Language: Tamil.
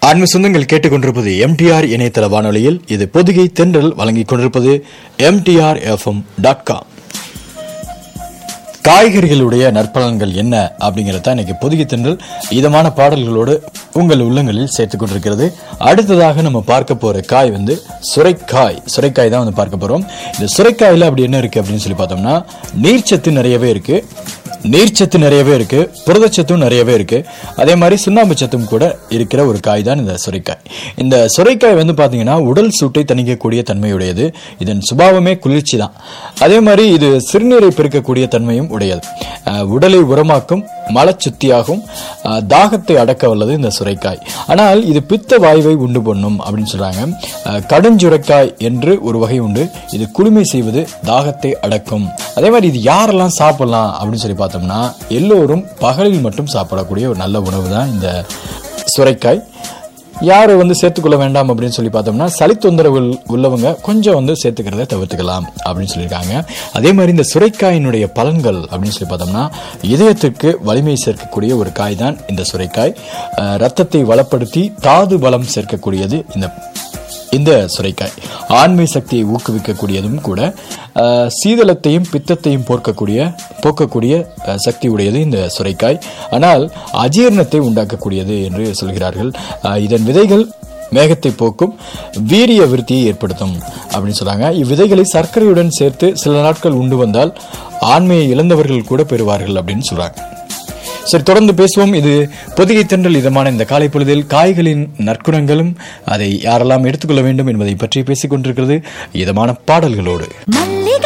அன்பு சொந்தங்கள் கேட்டுக்கொண்டிருப்பது எம்டிஆர் இணையதள வானொலியில் இது பொதிகை தென்றல் வழங்கிக் கொண்டிருப்பது எம்டிஆர் எஃப்எம் டாட் காம் காய்கறிகளுடைய நற்பலன்கள் என்ன அப்படிங்கறத இன்னைக்கு பொதிகை தென்றல் இதமான பாடல்களோடு உங்கள் உள்ளங்களில் சேர்த்துக் கொண்டிருக்கிறது அடுத்ததாக நம்ம பார்க்க போற காய் வந்து சுரைக்காய் சுரைக்காய் தான் வந்து பார்க்க போறோம் இந்த சுரைக்காயில அப்படி என்ன இருக்கு அப்படின்னு சொல்லி பார்த்தோம்னா நீர்ச்சத்து நிறையவே இருக்கு நீர்ச்சத்து நிறையவே இருக்கு புரதச்சத்தும் நிறையவே இருக்கு அதே மாதிரி சுண்ணாம்பு சத்தும் கூட இருக்கிற ஒரு காய் தான் இந்த சுரைக்காய் இந்த சுரைக்காய் வந்து பாத்தீங்கன்னா உடல் சூட்டை தணிக்கக்கூடிய தன்மையுடையது இதன் சுபாவமே குளிர்ச்சி தான் அதே மாதிரி இது சிறுநீரை பெருக்கக்கூடிய தன்மையும் உடையது அஹ், உடலை உரமாக்கும் மலச்சுத்தியாகும் அஹ், தாகத்தை அடக்க வல்லது இந்த சுரைக்காய் ஆனால் இது பித்த வாயுவை உண்டு பண்ணும் அப்படின்னு சொல்றாங்க அஹ், கடுஞ்சுரைக்காய் என்று ஒரு வகை உண்டு இது குளுமை செய்வது தாகத்தை அடக்கும் அதே மாதிரி இது யாரெல்லாம் சாப்பிடலாம் அப்படின்னு சொல்லி பார்த்தோம்னா எல்லோரும் பகலில் மட்டும் சாப்பிடக்கூடிய ஒரு நல்ல உணவு தான் இந்த சுரைக்காய் யார் வந்து சேர்த்துக்கொள்ள வேண்டாம் அப்படின்னு சொல்லி பார்த்தோம்னா சளி தொந்தரவு உள்ளவங்க கொஞ்சம் வந்து சேர்த்துக்கிறத தவிர்த்துக்கலாம் அப்படின்னு சொல்லியிருக்காங்க அதே மாதிரி இந்த சுரைக்காயினுடைய பலன்கள் அப்படின்னு சொல்லி பார்த்தோம்னா இதயத்திற்கு வலிமை சேர்க்கக்கூடிய ஒரு காய் தான் இந்த சுரைக்காய் அஹ், ரத்தத்தை வளப்படுத்தி தாது பலம் சேர்க்கக்கூடியது இந்த இந்த சுரைக்காய் ஆண்மை சக்தியை ஊக்குவிக்கக்கூடியதும் கூட அஹ், சீதளத்தையும் பித்தத்தையும் போர்க்கக்கூடிய போக்கக்கூடிய அஹ், சக்தி உடையது இந்த சுரைக்காய் ஆனால் அஜீரணத்தை உண்டாக்கக்கூடியது என்று சொல்கிறார்கள் அஹ், இதன் விதைகள் மேகத்தை போக்கும் வீரிய விருத்தியை ஏற்படுத்தும் அப்படின்னு சொல்றாங்க இவ்விதைகளை சர்க்கரையுடன் சேர்த்து சில நாட்கள் உண்டு வந்தால் ஆண்மையை இழந்தவர்கள் கூட பெறுவார்கள் அப்படின்னு சொல்றாங்க சரி தொடர்ந்து பேசுவோம் இது பொதிகை தென்றல் இதமான இந்த காலை பொழுதில் காய்களின் நற்குணங்களும் அதை யாரெல்லாம் எடுத்துக்கொள்ள வேண்டும் என்பதை பற்றி பேசிக் கொண்டிருக்கிறது இதமான பாடல்களோடு மல்லிகை